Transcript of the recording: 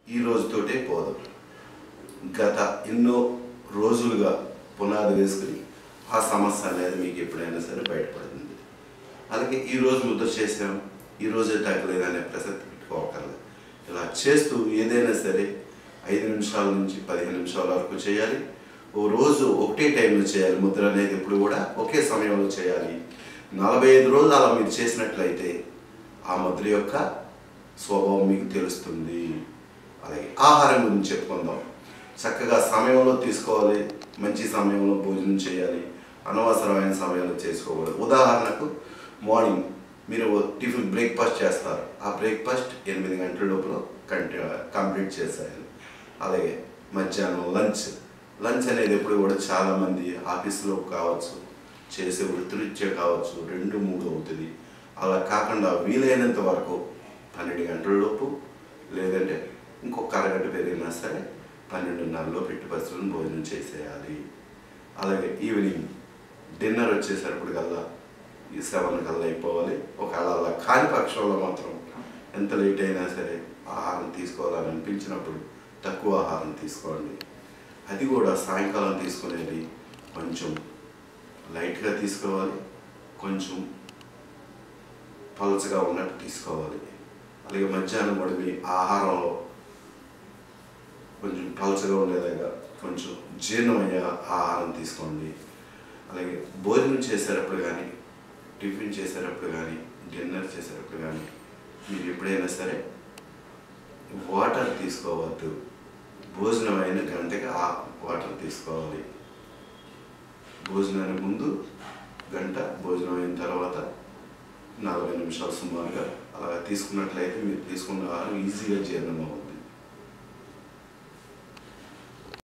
ఈ రోజుతోటే పోదు గత ఎన్నో రోజులుగా పునాది వేసుకుని ఆ సమస్య అనేది మీకు ఎప్పుడైనా సరే బయటపడుతుంది అలాగే ఈ రోజు ముద్ర చేసాం ఈ రోజే తగ్గలేదనే ప్రసక్తి పెట్టుకోకర్లేదు ఇలా చేస్తూ ఏదైనా సరే ఐదు నిమిషాల నుంచి పదిహేను నిమిషాల వరకు చేయాలి ఓ రోజు ఒకటే టైంలో చేయాలి ముద్ర అనేది ఎప్పుడు కూడా ఒకే సమయంలో చేయాలి నలభై ఐదు రోజులు అలా మీరు చేసినట్లయితే ఆ ముద్ర యొక్క స్వభావం మీకు తెలుస్తుంది అలాగే ఆహారం గురించి చెప్పుకుందాం చక్కగా సమయంలో తీసుకోవాలి మంచి సమయంలో భోజనం చేయాలి అనవసరమైన సమయంలో చేసుకోకూడదు ఉదాహరణకు మార్నింగ్ మీరు టిఫిన్ బ్రేక్ఫాస్ట్ చేస్తారు ఆ బ్రేక్ఫాస్ట్ ఎనిమిది గంటల లోపల కంటి కంప్లీట్ చేసేయాలి అలాగే మధ్యాహ్నం లంచ్ లంచ్ అనేది ఎప్పుడు కూడా చాలామంది ఆఫీస్లో కావచ్చు చేసే వృత్తిరీత్యా కావచ్చు రెండు మూడు అవుతుంది అలా కాకుండా వీలైనంత వరకు పన్నెండు గంటల లోపు లేదంటే ఇంకొక అరగంట పెరిగినా సరే పన్నెండున్నరలో పెట్టి పరిస్థితులను భోజనం చేసేయాలి అలాగే ఈవినింగ్ డిన్నర్ వచ్చేసరికి కల్లా ఈ సెవెన్ కల్లా అయిపోవాలి ఒకవేళ అలా కాని పక్షంలో మాత్రం ఎంత లేట్ అయినా సరే ఆహారం తీసుకోవాలని అనిపించినప్పుడు తక్కువ ఆహారం తీసుకోండి అది కూడా సాయంకాలం తీసుకునేది కొంచెం లైట్గా తీసుకోవాలి కొంచెం పలచగా ఉన్నట్టు తీసుకోవాలి అలాగే మధ్యాహ్నం కూడా మీ ఆహారంలో కొంచెం పలచగా ఉండేలాగా కొంచెం జీర్ణమయ్యే ఆహారం తీసుకోండి అలాగే భోజనం చేసేటప్పుడు కానీ టిఫిన్ చేసేటప్పుడు కానీ డిన్నర్ చేసేటప్పుడు కానీ మీరు ఎప్పుడైనా సరే వాటర్ తీసుకోవద్దు భోజనం అయిన గంటకి ఆ వాటర్ తీసుకోవాలి భోజనానికి ముందు గంట భోజనం అయిన తర్వాత నలభై నిమిషాలు సుమారుగా అలా తీసుకున్నట్లయితే మీరు తీసుకున్న ఆహారం ఈజీగా జీర్ణం అవుతుంది